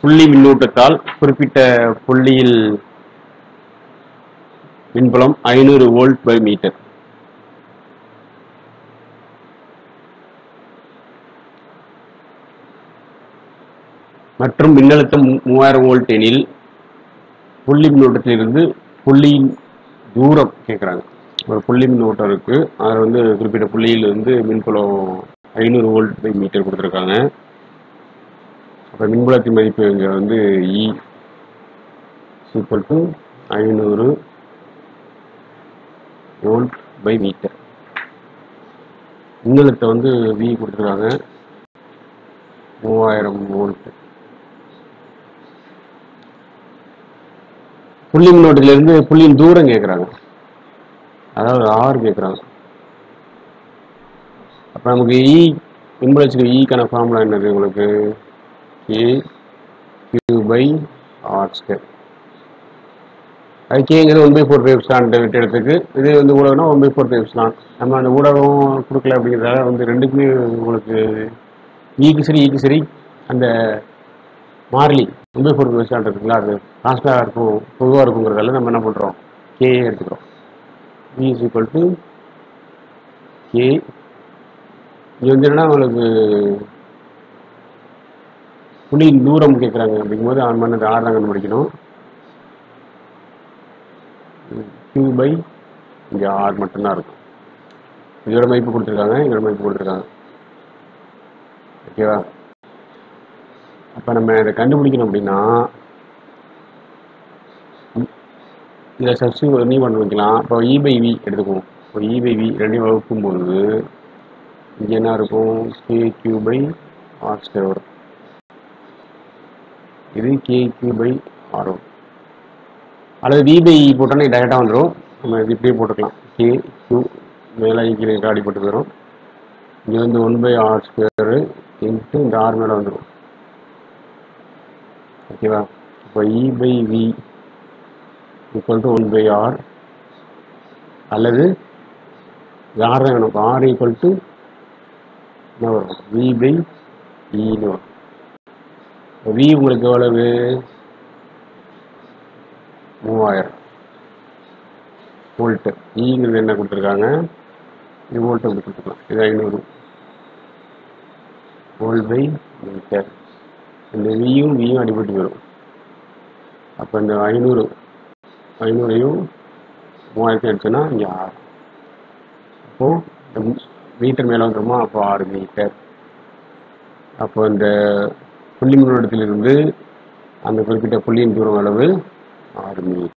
புள்ளி மின்னூட்டத்தால் குறிப்பிட்ட புள்ளியில் மின்புலம் ஐநூறு வோல்ட் பை மீட்டர் மற்றும் மின்னழுத்தம் மூ- மூவாயிரம் வோல்ட் எனில் புள்ளி மின்னோட்டத்திலிருந்து புள்ளியின் தூரம் கேட்குறாங்க ஒரு புள்ளி மின்னோட்டம் இருக்கு அதில் வந்து குறிப்பிட்ட புள்ளியில் இருந்து மின்புலம் ஐநூறு வோல்ட் பை மீட்டர் கொடுத்துருக்காங்க அப்போ மின்புலத்தின் மதிப்பு இங்கே வந்து இ சீக்வல் டு ஐநூறு வோல்ட் பை மீட்டர் மின்னழுத்தம் வந்து வி கொடுத்துருக்காங்க மூவாயிரம் வோல்ட் புள்ளி மின்னோட்டத்திலிருந்து புள்ளியின் தூரம் கேட்குறாங்க அதாவது ஆர் கேட்குறாங்க அப்போ நமக்கு இ இம்புலன்ஸுக்கு ஈக்கான ஃபார்முலா என்னது உங்களுக்கு k q by r square அது கேங்கிறது one by four five epsilon விட்டு இடத்துக்கு இது வந்து ஊடகம்னா one by four five epsilon நம்ம அந்த ஊடகம் கொடுக்கல அப்படிங்கிறதால வந்து ரெண்டுக்குமே உங்களுக்கு ஈக்கு சரி ஈக்கு சரி அந்த மாறிலி one by four five epsilon இருக்குங்களா அது கான்ஸ்டாக இருக்கும் பொதுவாக இருக்குங்கிறதால நம்ம என்ன பண்ணுறோம் கே எடுத்துக்கிறோம் v is equal to k இங்கே வந்து என்னன்னா உங்களுக்கு புள்ளியின் தூரம் கேட்குறாங்க அப்படிங்கும்போது அவன் பண்ணது ஆறு தான் கண்டுபிடிக்கணும் q பை இங்கே ஆறு மட்டும்தான் இருக்கும் இதோட மதிப்பு கொடுத்துருக்காங்க இதோட மதிப்பு கொடுத்துருக்காங்க ஓகேவா அப்போ நம்ம இதை கண்டுபிடிக்கணும் அப்படின்னா இதில் சப்ஸ்டி நீ பண்ண வைக்கலாம் இப்போ இ பை வி எடுத்துக்குவோம் இப்போ இ பை வி ரெண்டையும் வகுக்கும் பொழுது இங்கே என்ன இருக்கும் k q by r square வரும் இது கே கியூ பை ஆர் வரும் அல்லது வி பை போட்டோன்னா டேரெக்டாக வந்துடும் நம்ம இது இப்படியே போட்டுக்கலாம் கே கியூ மேலே கீழே காடி போட்டு போயிடும் இங்கே வந்து one by r square into இந்த ஆர் மேலே வந்துடும் ஓகேவா இப்போ E by V equal to one by r அல்லது ஆர் தான் வேணும் ஆர் ஈக்குவல் டு என்ன வரும் வி பை இன்னு வரும் வி உங்களுக்கு எவ்வளவு மூவாயிரம் வோல்ட்டு ஈங்கிறது என்ன கொடுத்துருக்காங்க இது வோல்ட் அப்படி கொடுத்துக்கலாம் இது ஐநூறு வோல்ட் பை மீட்டர் இந்த வியும் வியும் அடிபட்டு வரும் அப்போ இந்த ஐநூறு ஐநூறையும் மூவாயிரத்தி அடிச்சோன்னா இங்கே ஆறு அப்போது மீட்டர் மேலே வந்துருமா அப்போ ஆறு மீட்டர் அப்போ இந்த புள்ளி மின்னோட்டத்திலிருந்து அந்த குறிப்பிட்ட புள்ளியின் தூரம் அளவு ஆறு மீட்டர்